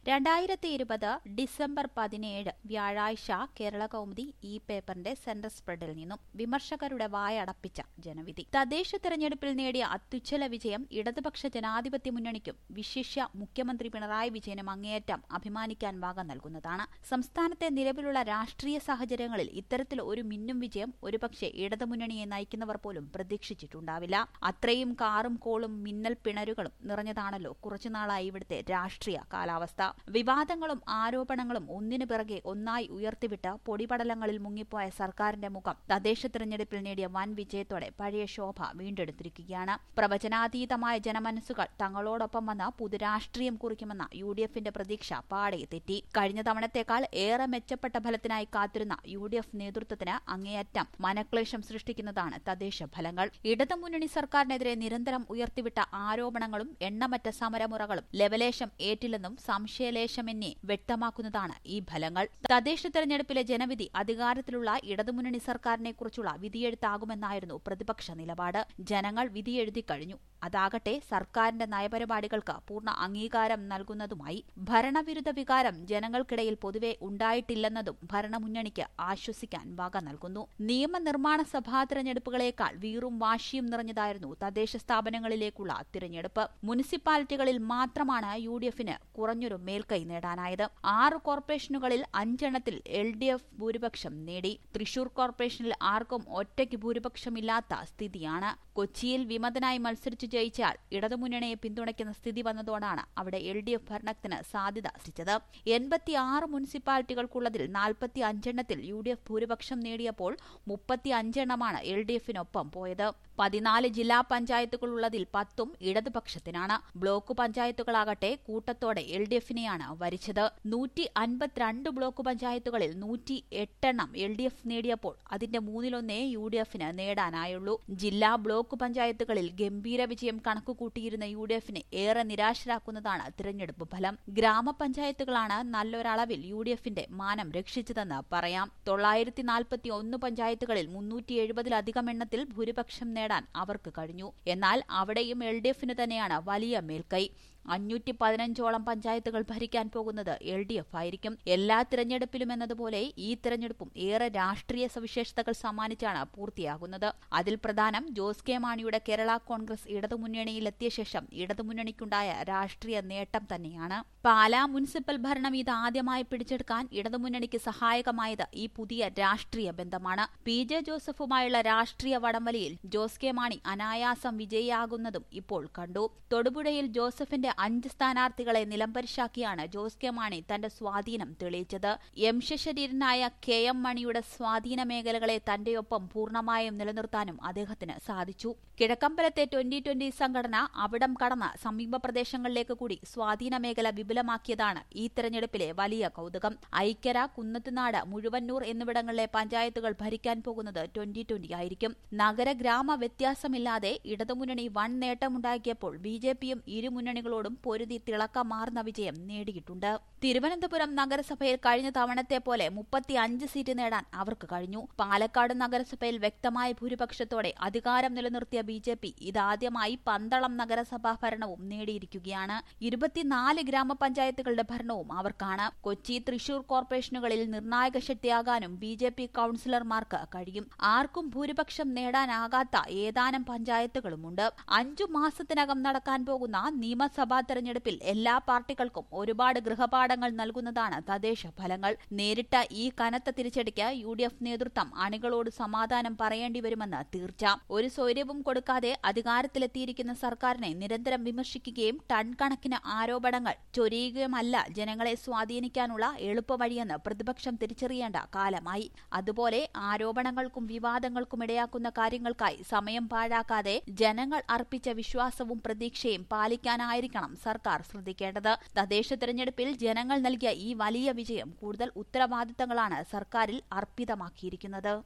രണ്ടായിരത്തി ഇരുപത് ഡിസംബർ പതിനേഴ് വ്യാഴാഴ്ച കേരള കൗമുദി ഈ പേപ്പറിന്റെ സെന്റർ സ്പ്രെഡിൽ നിന്നും വിമർശകരുടെ വായടപ്പിച്ച ജനവിധി തദ്ദേശ തെരഞ്ഞെടുപ്പിൽ നേടിയ അത്യുജ്വല വിജയം ഇടതുപക്ഷ ജനാധിപത്യ മുന്നണിക്കും വിശിഷ്യ മുഖ്യമന്ത്രി പിണറായി വിജയനും അങ്ങേയറ്റം അഭിമാനിക്കാൻ വക നൽകുന്നതാണ് സംസ്ഥാനത്തെ നിലവിലുള്ള രാഷ്ട്രീയ സാഹചര്യങ്ങളിൽ ഇത്തരത്തിൽ ഒരു മിന്നും വിജയം ഒരുപക്ഷെ ഇടതുമുന്നണിയെ നയിക്കുന്നവർ പോലും പ്രതീക്ഷിച്ചിട്ടുണ്ടാവില്ല അത്രയും കാറും കോളും മിന്നൽ പിണരുകളും നിറഞ്ഞതാണല്ലോ കുറച്ചുനാളായി ഇവിടുത്തെ രാഷ്ട്രീയ കാലാവസ്ഥ വിവാദങ്ങളും ആരോപണങ്ങളും ഒന്നിനു പിറകെ ഒന്നായി ഉയർത്തിവിട്ട് പൊടിപടലങ്ങളിൽ മുങ്ങിപ്പോയ സർക്കാരിന്റെ മുഖം തദ്ദേശ തെരഞ്ഞെടുപ്പിൽ നേടിയ വൻ വിജയത്തോടെ പഴയ ശോഭ വീണ്ടെടുത്തിരിക്കുകയാണ് പ്രവചനാതീതമായ ജനമനസ്സുകൾ തങ്ങളോടൊപ്പം വന്ന് പുതുരാഷ്ട്രീയം കുറിക്കുമെന്ന യു ഡി എഫിന്റെ പ്രതീക്ഷ പാടെ തെറ്റി കഴിഞ്ഞ തവണത്തേക്കാൾ ഏറെ മെച്ചപ്പെട്ട ഫലത്തിനായി കാത്തിരുന്ന യു ഡി എഫ് നേതൃത്വത്തിന് അങ്ങേയറ്റം മനക്ലേശം സൃഷ്ടിക്കുന്നതാണ് തദ്ദേശ ഫലങ്ങൾ ഇടതുമുന്നണി സർക്കാരിനെതിരെ നിരന്തരം ഉയർത്തിവിട്ട ആരോപണങ്ങളും എണ്ണമറ്റ സമരമുറകളും ലവലേശം ഏറ്റില്ലെന്നും സംശയലേശമെന്നെ വ്യക്തമാക്കുന്നതാണ് ഈ ഫലങ്ങൾ തദ്ദേശ തെരഞ്ഞെടുപ്പിലെ ജനവിധി അധികാരത്തിലുള്ള ഇടതുമുന്നണി സർക്കാരിനെ കുറിച്ചുള്ള വിധിയെഴുത്താകുമെന്നായിരുന്നു പ്രതിപക്ഷ നിലപാട് ജനങ്ങൾ വിധിയെഴുതി കഴിഞ്ഞു അതാകട്ടെ സർക്കാരിന്റെ നയപരിപാടികൾക്ക് പൂർണ്ണ അംഗീകാരം നൽകുന്നതുമായി ഭരണവിരുദ്ധ വികാരം ജനങ്ങൾക്കിടയിൽ പൊതുവെ ഉണ്ടായിട്ടില്ലെന്നതും ഭരണമുന്നണിക്ക് ആശ്വസിക്കാൻ വക നൽകുന്നു നിയമനിർമ്മാണ സഭാ തിരഞ്ഞെടുപ്പുകളേക്കാൾ വീറും വാശിയും നിറഞ്ഞതായിരുന്നു തദ്ദേശ സ്ഥാപനങ്ങളിലേക്കുള്ള തിരഞ്ഞെടുപ്പ് മുനിസിപ്പാലിറ്റികളിൽ മാത്രമാണ് യു ഡി എഫിന് കുറഞ്ഞൊരു മേൽക്കൈ നേടാനായത് ആറ് കോർപ്പറേഷനുകളിൽ അഞ്ചെണ്ണത്തിൽ എൽ ഡി എഫ് ഭൂരിപക്ഷം നേടി തൃശൂർ കോർപ്പറേഷനിൽ ആർക്കും ഒറ്റയ്ക്ക് ഭൂരിപക്ഷമില്ലാത്ത സ്ഥിതിയാണ് കൊച്ചിയിൽ വിമതനായി മത്സരിച്ചു ജയിച്ചാൽ ഇടതുമുന്നണിയെ പിന്തുണയ്ക്കുന്ന സ്ഥിതി വന്നതോടാണ് അവിടെ എൽ ഡി എഫ് ഭരണത്തിന് സാധ്യത സിച്ചത് എൺപത്തിയാറ് മുനിസിപ്പാലിറ്റികൾക്കുള്ളതിൽ നാൽപ്പത്തി അഞ്ചെണ്ണത്തിൽ യു ഡി എഫ് ഭൂരിപക്ഷം നേടിയപ്പോൾ മുപ്പത്തി അഞ്ചെണ്ണമാണ് എൽ ഡി എഫിനൊപ്പം പോയത് പതിനാല് ജില്ലാ പഞ്ചായത്തുകളുള്ളതിൽ പത്തും ഇടതുപക്ഷത്തിനാണ് ബ്ലോക്ക് പഞ്ചായത്തുകളാകട്ടെ കൂട്ടത്തോടെ എൽ ഡി എഫിനെയാണ് വരിച്ചത് നൂറ്റി അൻപത്തിരണ്ട് ബ്ലോക്ക് പഞ്ചായത്തുകളിൽ നൂറ്റി എട്ടെണ്ണം എൽ ഡി എഫ് നേടിയപ്പോൾ അതിന്റെ മൂന്നിലൊന്നേ യു ഡി എഫിന് നേടാനായുള്ളൂ ജില്ലാ ബ്ലോക്ക് പഞ്ചായത്തുകളിൽ ഗംഭീര വിജയം കണക്കുകൂട്ടിയിരുന്ന യു ഡി എഫിനെ ഏറെ നിരാശരാക്കുന്നതാണ് തിരഞ്ഞെടുപ്പ് ഫലം ഗ്രാമപഞ്ചായത്തുകളാണ് നല്ലൊരളവിൽ യു ഡി എഫിന്റെ മാനം രക്ഷിച്ചതെന്ന് പറയാം തൊള്ളായിരത്തി നാൽപ്പത്തി ഒന്ന് പഞ്ചായത്തുകളിൽ മുന്നൂറ്റി എഴുപതിലധികം എണ്ണത്തിൽ ഭൂരിപക്ഷം നേടാൻ അവർക്ക് കഴിഞ്ഞു എന്നാൽ അവിടെയും എൽ ഡി എഫിന് തന്നെയാണ് വലിയ മേൽക്കൈ അഞ്ഞൂറ്റി പതിനഞ്ചോളം പഞ്ചായത്തുകൾ ഭരിക്കാൻ പോകുന്നത് എൽ ഡി എഫ് ആയിരിക്കും എല്ലാ തിരഞ്ഞെടുപ്പിലും എന്നതുപോലെ ഈ തിരഞ്ഞെടുപ്പും ഏറെ രാഷ്ട്രീയ സവിശേഷതകൾ സമ്മാനിച്ചാണ് പൂർത്തിയാകുന്നത് അതിൽ പ്രധാനം ജോസ് കെ മാണിയുടെ കേരള കോൺഗ്രസ് ഇടതുമുന്നണിയിലെത്തിയ ശേഷം ഇടതുമുന്നണിക്കുണ്ടായ രാഷ്ട്രീയ നേട്ടം തന്നെയാണ് പാലാ മുനിസിപ്പൽ ഭരണം ഇതാദ്യമായി പിടിച്ചെടുക്കാൻ ഇടതുമുന്നണിക്ക് സഹായകമായത് ഈ പുതിയ രാഷ്ട്രീയ ബന്ധമാണ് പി ജെ ജോസഫുമായുള്ള രാഷ്ട്രീയ വടംവലിയിൽ ജോസ് കെ മാണി അനായാസം വിജയിയാകുന്നതും ഇപ്പോൾ കണ്ടു തൊടുപുഴയിൽ ജോസഫിന്റെ അഞ്ച് സ്ഥാനാർത്ഥികളെ നിലംപരിശാക്കിയാണ് ജോസ് കെ മാണി തന്റെ സ്വാധീനം തെളിയിച്ചത് എം ശശരീരനായ കെ എം മണിയുടെ സ്വാധീന മേഖലകളെ തന്റെയൊപ്പം പൂർണ്ണമായും നിലനിർത്താനും അദ്ദേഹത്തിന് സാധിച്ചു കിഴക്കമ്പലത്തെ ട്വന്റി ട്വന്റി സംഘടന അവിടം കടന്ന് സമീപ പ്രദേശങ്ങളിലേക്ക് കൂടി സ്വാധീന മേഖല വിപുലമാക്കിയതാണ് ഈ തെരഞ്ഞെടുപ്പിലെ വലിയ കൗതുകം ഐക്യര കുന്നത്തുനാട് മുഴുവന്നൂർ എന്നിവിടങ്ങളിലെ പഞ്ചായത്തുകൾ ഭരിക്കാൻ പോകുന്നത് ട്വന്റി ട്വന്റി ആയിരിക്കും നഗര ഗ്രാമ വ്യത്യാസമില്ലാതെ ഇടതുമുന്നണി വൻ നേട്ടമുണ്ടാക്കിയപ്പോൾ ബി ജെ പിയും ഇരുമുന്നണികളോടും പൊരുതി തിളക്കമാർന്ന വിജയം നേടിയിട്ടുണ്ട് തിരുവനന്തപുരം നഗരസഭയിൽ കഴിഞ്ഞ തവണത്തെ പോലെ മുപ്പത്തി അഞ്ച് സീറ്റ് നേടാൻ അവർക്ക് കഴിഞ്ഞു പാലക്കാട് നഗരസഭയിൽ വ്യക്തമായ ഭൂരിപക്ഷത്തോടെ അധികാരം നിലനിർത്തിയ ബി ജെ പി ഇതാദ്യമായി പന്തളം നഗരസഭാ ഭരണവും നേടിയിരിക്കുകയാണ് ഇരുപത്തിനാല് ഗ്രാമപഞ്ചായത്തുകളുടെ ഭരണവും അവർക്കാണ് കൊച്ചി തൃശൂർ കോർപ്പറേഷനുകളിൽ നിർണായക ശക്തിയാകാനും ബി ജെ പി കൌൺസിലർമാർക്ക് കഴിയും ആർക്കും ഭൂരിപക്ഷം നേടാനാകാത്ത ഏതാനും പഞ്ചായത്തുകളുമുണ്ട് അഞ്ചു മാസത്തിനകം നടക്കാൻ പോകുന്ന നിയമസഭാ തെരഞ്ഞെടുപ്പിൽ എല്ലാ പാർട്ടികൾക്കും ഒരുപാട് ഗൃഹപാഠങ്ങൾ നൽകുന്നതാണ് തദ്ദേശ ഫലങ്ങൾ നേരിട്ട ഈ കനത്ത തിരിച്ചടിക്ക് യു ഡി എഫ് നേതൃത്വം അണികളോട് സമാധാനം പറയേണ്ടി വരുമെന്ന് തീർച്ച ഒരു സ്വൈര്യവും കൊടുക്കാതെ അധികാരത്തിലെത്തിയിരിക്കുന്ന സർക്കാരിനെ നിരന്തരം വിമർശിക്കുകയും ടൺ കണക്കിന് ആരോപണങ്ങൾ ചൊരിയുകയുമല്ല ജനങ്ങളെ സ്വാധീനിക്കാനുള്ള എളുപ്പവഴിയെന്ന് പ്രതിപക്ഷം തിരിച്ചറിയേണ്ട കാലമായി അതുപോലെ ആരോപണങ്ങൾക്കും വിവാദങ്ങൾക്കും ഇടയാക്കുന്ന കാര്യങ്ങൾക്കായി സമയം പാഴാക്കാതെ ജനങ്ങൾ അർപ്പിച്ച വിശ്വാസവും പ്രതീക്ഷയും പാലിക്കാനായിരിക്കണം സർക്കാർ ശ്രദ്ധിക്കേണ്ടത് തദ്ദേശ തെരഞ്ഞെടുപ്പിൽ ജനങ്ങൾ നൽകിയ ഈ വലിയ വിജയം കൂടുതൽ ഉത്തരവാദിത്തങ്ങളാണ് സർക്കാരിൽ അർപ്പിതമാക്കിയിരിക്കുന്നത്